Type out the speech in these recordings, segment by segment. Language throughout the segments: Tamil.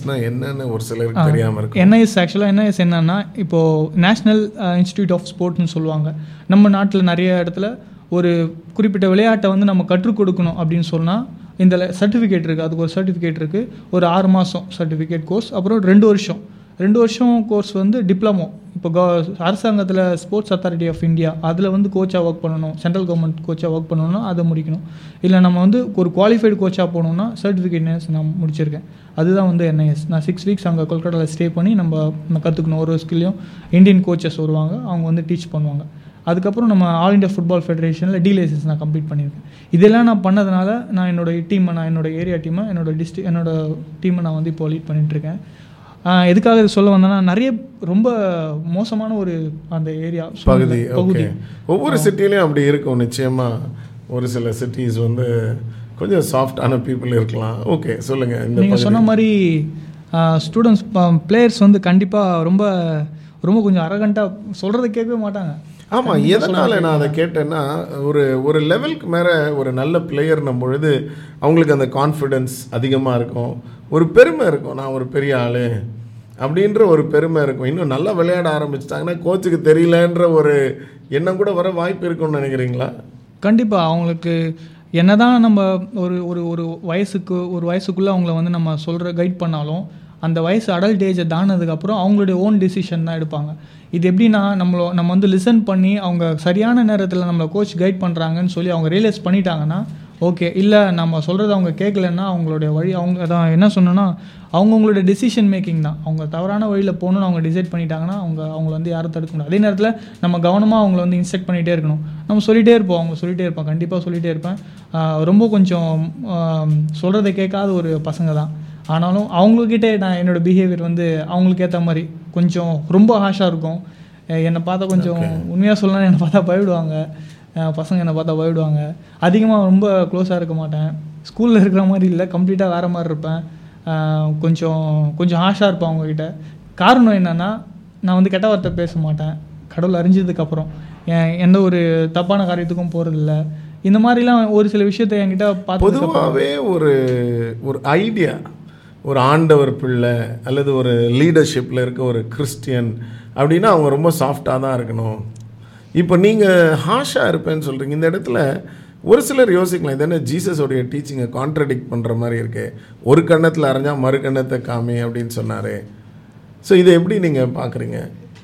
என்ஐஎஸ்னா என்னன்னு ஒரு சிலருக்கு தெரியாம இருக்கும் என்ஐஎஸ் ஆக்சுவலாக என்ஐஎஸ் என்னன்னா இப்போது நேஷ்னல் இன்ஸ்டிடியூட் ஆஃப் ஸ்போர்ட்ஸ்னு சொல்லுவாங்க நம்ம நாட்டில் நிறைய இடத்துல ஒரு குறிப்பிட்ட விளையாட்டை வந்து நம்ம கற்றுக் கொடுக்கணும் அப்படின்னு சொன்னால் இந்த சர்டிஃபிகேட் இருக்குது அதுக்கு ஒரு சர்டிஃபிகேட் இருக்குது ஒரு ஆறு மாதம் சர்டிஃபிகேட் கோர்ஸ் அப்புறம் ரெண்டு வருஷம் ரெண்டு வருஷம் கோர்ஸ் வந்து டிப்ளமோ இப்போ கவ அரசாங்கத்தில் ஸ்போர்ட்ஸ் அத்தாரிட்டி ஆஃப் இந்தியா அதில் வந்து கோச்சாக ஒர்க் பண்ணணும் சென்ட்ரல் கவர்மெண்ட் கோச்சாக ஒர்க் பண்ணணும்னா அதை முடிக்கணும் இல்லை நம்ம வந்து ஒரு குவாலிஃபைடு கோச்சாக போகணுன்னா சர்டிஃபிகேட் நான் முடிச்சிருக்கேன் அதுதான் வந்து என்ஐஎஸ் நான் சிக்ஸ் வீக்ஸ் அங்கே கொல்கட்டாவில் ஸ்டே பண்ணி நம்ம நம்ம கற்றுக்கணும் ஒரு ஸ்கில்லையும் இந்தியன் கோச்சஸ் வருவாங்க அவங்க வந்து டீச் பண்ணுவாங்க அதுக்கப்புறம் நம்ம ஆல் இண்டியா ஃபுட்பால் ஃபெடரேஷனில் டி லைசன்ஸ் நான் கம்ப்ளீட் பண்ணியிருக்கேன் இதெல்லாம் நான் பண்ணதுனால நான் என்னோட டீமை நான் என்னோட ஏரியா டீமை என்னோட டிஸ்ட்ரிக் என்னோட டீமை நான் வந்து இப்போ லீட் பண்ணிகிட்ருக்கேன் எதுக்காக இது சொல்ல வந்தேன்னா நிறைய ரொம்ப மோசமான ஒரு அந்த ஏரியா பகுதி பகுதி ஓகே ஒவ்வொரு சிட்டிலையும் அப்படி இருக்கும் நிச்சயமா ஒரு சில சிட்டிஸ் வந்து கொஞ்சம் சாஃப்டான பீப்புள் இருக்கலாம் ஓகே சொல்லுங்க இந்த நீங்கள் சொன்ன மாதிரி ஸ்டூடெண்ட்ஸ் பிளேயர்ஸ் வந்து கண்டிப்பாக ரொம்ப ரொம்ப கொஞ்சம் அரகண்ட்டாக சொல்கிறத கேட்கவே மாட்டாங்க ஆமா எதனால நான் அதை கேட்டேன்னா ஒரு ஒரு லெவலுக்கு மேல ஒரு நல்ல பிளேயர்னும் பொழுது அவங்களுக்கு அந்த கான்ஃபிடென்ஸ் அதிகமா இருக்கும் ஒரு பெருமை இருக்கும் நான் ஒரு பெரிய ஆளு அப்படின்ற ஒரு பெருமை இருக்கும் இன்னும் நல்லா விளையாட ஆரம்பிச்சிட்டாங்கன்னா கோச்சுக்கு தெரியலன்ற ஒரு எண்ணம் கூட வர வாய்ப்பு இருக்கும்னு நினைக்கிறீங்களா கண்டிப்பாக அவங்களுக்கு என்னதான் நம்ம ஒரு ஒரு ஒரு வயசுக்கு ஒரு வயசுக்குள்ளே அவங்கள வந்து நம்ம சொல்கிற கைட் பண்ணாலும் அந்த வயசு அடல்ட் ஏஜை தானதுக்கப்புறம் அவங்களுடைய ஓன் டிசிஷன் தான் எடுப்பாங்க இது எப்படின்னா நம்மளோ நம்ம வந்து லிசன் பண்ணி அவங்க சரியான நேரத்தில் நம்மளை கோச் கைட் பண்ணுறாங்கன்னு சொல்லி அவங்க ரியலைஸ் பண்ணிட்டாங்கன்னா ஓகே இல்லை நம்ம சொல்கிறத அவங்க கேட்கலன்னா அவங்களுடைய வழி அவங்க அதான் என்ன சொன்னோன்னா அவங்கவுங்களோட டெசிஷன் மேக்கிங் தான் அவங்க தவறான வழியில் போகணும்னு அவங்க டிசைட் பண்ணிட்டாங்கன்னா அவங்க அவங்கள வந்து யாரும் தடுக்க முடியாது அதே நேரத்தில் நம்ம கவனமாக அவங்கள வந்து இன்ஸ்ட்ரக்ட் பண்ணிகிட்டே இருக்கணும் நம்ம சொல்லிகிட்டே இருப்போம் அவங்க சொல்லிகிட்டே இருப்போம் கண்டிப்பாக சொல்லிகிட்டே இருப்பேன் ஆஹ் ரொம்ப கொஞ்சம் சொல்கிறத கேட்காத ஒரு பசங்க தான் ஆனாலும் அவங்கக்கிட்ட நான் என்னோட பிஹேவியர் வந்து அவங்களுக்கு ஏற்ற மாதிரி கொஞ்சம் ரொம்ப ஹாஷாக இருக்கும் அஹ் என்னை பார்த்தா கொஞ்சம் உண்மையாக சொல்லணும்னா என்னை பார்த்தா பயப்படுவாங்க அஹ் பசங்க என்னை பார்த்தா பயப்படுவாங்க அதிகமாக ரொம்ப க்ளோஸாக இருக்க மாட்டேன் ஸ்கூலில் இருக்கிற மாதிரி இல்லை கம்ப்ளீட்டாக வேறு மாதிரி இருப்பேன் அஹ் கொஞ்சம் கொஞ்சம் ஹாஷாக இருப்பேன் அவங்கக்கிட்ட காரணம் என்னென்னா நான் வந்து கெட்ட வார்த்தை பேச மாட்டேன் கடவுள் அறிஞ்சதுக்கப்புறம் எந்த ஒரு தப்பான காரியத்துக்கும் போகிறதில்ல இந்த மாதிரிலாம் ஒரு சில விஷயத்தை என்கிட்ட பார்த்து பொதுவாகவே ஒரு ஒரு ஐடியா ஒரு ஆண்டவர் பிள்ளை அல்லது ஒரு லீடர்ஷிப்பில் இருக்க ஒரு கிறிஸ்டியன் அப்படின்னா அவங்க ரொம்ப சாஃப்டாக தான் இருக்கணும் இப்போ நீங்கள் ஹாஷாக இருப்பேன்னு சொல்கிறீங்க இந்த இடத்துல ஒரு சிலர் யோசிக்கலாம் இது என்ன ஜீசஸோடைய டீச்சிங்கை கான்ட்ரடிக்ட் பண்ணுற மாதிரி இருக்கு ஒரு கண்ணத்தில் அரைஞ்சா மறு கண்ணத்தை காமி அப்படின்னு சொன்னாரே ஸோ இதை எப்படி நீங்கள் பார்க்குறீங்க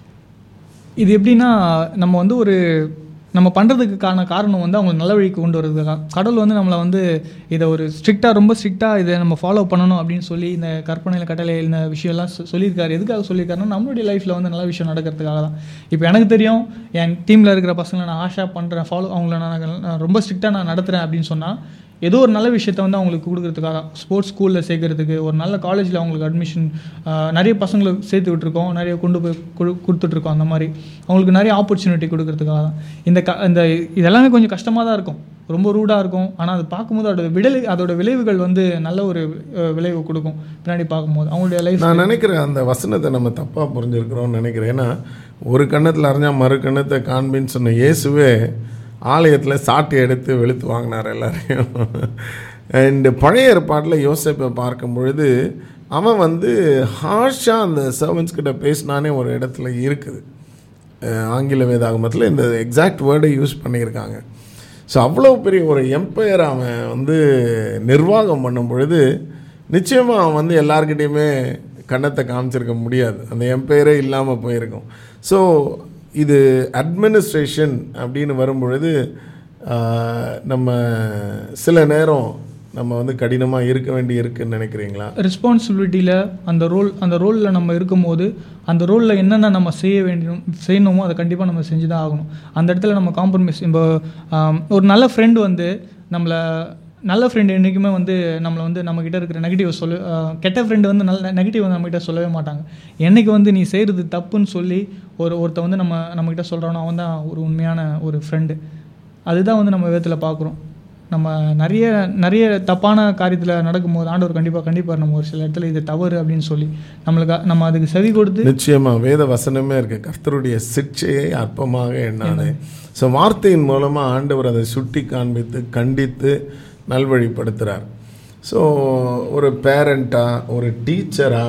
இது எப்படின்னா நம்ம வந்து ஒரு நம்ம பண்ணுறதுக்கான காரணம் வந்து அவங்க நல்ல வழிக்கு கொண்டு வரதுக்காக கடவுள் வந்து நம்மளை வந்து இதை ஒரு ஸ்ட்ரிக்டாக ரொம்ப ஸ்ட்ரிக்டாக இதை நம்ம ஃபாலோ பண்ணணும் அப்படின்னு சொல்லி இந்த கற்பனையில் கட்டளை இந்த விஷயம்லாம் சொ- சொல்லியிருக்காரு எதுக்காக சொல்லியிருக்காருன்னா நம்மளுடைய லைஃப்பில் வந்து நல்ல விஷயம் நடக்கிறதுக்காக தான் இப்போ எனக்கு தெரியும் என் டீமில் இருக்கிற பசங்களை நான் ஆஷா பண்ணுறேன் ஃபாலோ அவங்கள நான் நான் ரொம்ப ஸ்ட்ரிக்டாக நான் நடத்துகிறேன் அப்படின்னு சொன்னால் ஏதோ ஒரு நல்ல விஷயத்தை வந்து அவங்களுக்கு கொடுக்கறதுக்காக ஸ்போர்ட்ஸ் ஸ்கூலில் சேர்க்கறதுக்கு ஒரு நல்ல காலேஜில் அவங்களுக்கு அட்மிஷன் நிறைய பசங்களை சேர்த்து விட்டுருக்கோம் நிறைய கொண்டு போய் கொடு கொடுத்துட்ருக்கோம் அந்த மாதிரி அவங்களுக்கு நிறைய ஆப்பர்ச்சுனிட்டி கொடுக்கறதுக்காக தான் இந்த க இந்த இதெல்லாமே கொஞ்சம் கஷ்டமாக தான் இருக்கும் ரொம்ப ரூடாக இருக்கும் ஆனால் அது பார்க்கும்போது அதோட விடலை அதோட விளைவுகள் வந்து நல்ல ஒரு அஹ், விளைவு கொடுக்கும் பின்னாடி பார்க்கும்போது அவங்களுடைய லைஃப் நான் நினைக்கிறேன் அந்த வசனத்தை நம்ம தப்பாக புரிஞ்சிருக்கிறோம்னு நினைக்கிறேன் ஏன்னா ஒரு கண்ணத்தில் அரைஞ்சா மறு கண்ணத்தை காண்பின்னு சொன்ன இயேசுவே ஆலயத்தில் சாட்டை எடுத்து வெளுத்து வாங்கினார் எல்லாரையும் அண்ட் பழைய ஏற்பாட்டில் யோசேப்பை பார்க்கும் பொழுது அவன் வந்து ஹார்ஷாக அந்த சர்வன்ஸ் கிட்ட பேசினானே ஒரு இடத்துல இருக்குது அஹ் ஆங்கில வேதாகமத்தில் இந்த எக்ஸாக்ட் வேர்டை யூஸ் பண்ணியிருக்காங்க ஸோ அவ்வளோ பெரிய ஒரு எம்பையர் அவன் வந்து நிர்வாகம் பண்ணும் பொழுது நிச்சயமாக அவன் வந்து எல்லார்கிட்டேயுமே கன்னத்தை காமிச்சிருக்க முடியாது அந்த எம்பையரே இல்லாமல் போயிருக்கும் ஸோ இது அட்மினிஸ்ட்ரேஷன் அப்படின்னு வரும்பொழுது ஆஹ், நம்ம சில நேரம் நம்ம வந்து கடினமாக இருக்க வேண்டி இருக்குன்னு நினைக்கிறீங்களா ரெஸ்பான்சிபிலிட்டியில் அந்த ரோல் அந்த ரோலில் நம்ம இருக்கும்போது அந்த ரோலில் என்னென்ன நம்ம செய்ய வேண்டியும் செய்யணுமோ அதை கண்டிப்பாக நம்ம செஞ்சு தான் ஆகணும் அந்த இடத்துல நம்ம காம்ப்ரமைஸ் இப்போ ஆம், ஒரு நல்ல ஃப்ரெண்டு வந்து நம்மளை நல்ல ஃப்ரெண்டு என்றைக்குமே வந்து நம்மளை வந்து நம்மக்கிட்ட இருக்கிற நெகட்டிவ் சொல்ல ஆ, கெட்ட ஃப்ரெண்டு வந்து நல்ல நெகட்டிவ் வந்து நம்மக்கிட்ட சொல்லவே மாட்டாங்க என்னைக்கு வந்து நீ செய்கிறது தப்புன்னு சொல்லி ஒரு ஒருத்த வந்து நம்ம நம்மக்கிட்ட சொல்கிறானோ அவன் தான் ஒரு உண்மையான ஒரு ஃப்ரெண்டு அதுதான் வந்து நம்ம விதத்தில் பார்க்குறோம் நம்ம நிறைய நிறைய தப்பான காரியத்தில் நடக்கும்போது ஆண்டவர் கண்டிப்பாக கண்டிப்பாக நம்ம ஒரு சில இடத்துல இது தவறு அப்படின்னு சொல்லி நம்மளுக்கு நம்ம அதுக்கு செவி கொடுத்து நிச்சயமா வேத வசனமே இருக்கு கர்த்தருடைய சிக்ஷையை அற்பமாக எண்ணாதே ஸோ வார்த்தையின் மூலமா ஆண்டவர் அதை சுட்டி காண்பித்து கண்டித்து நல்வழிப்படுத்துறார் ஸோ ஒரு பேரண்ட்டாக ஒரு டீச்சராக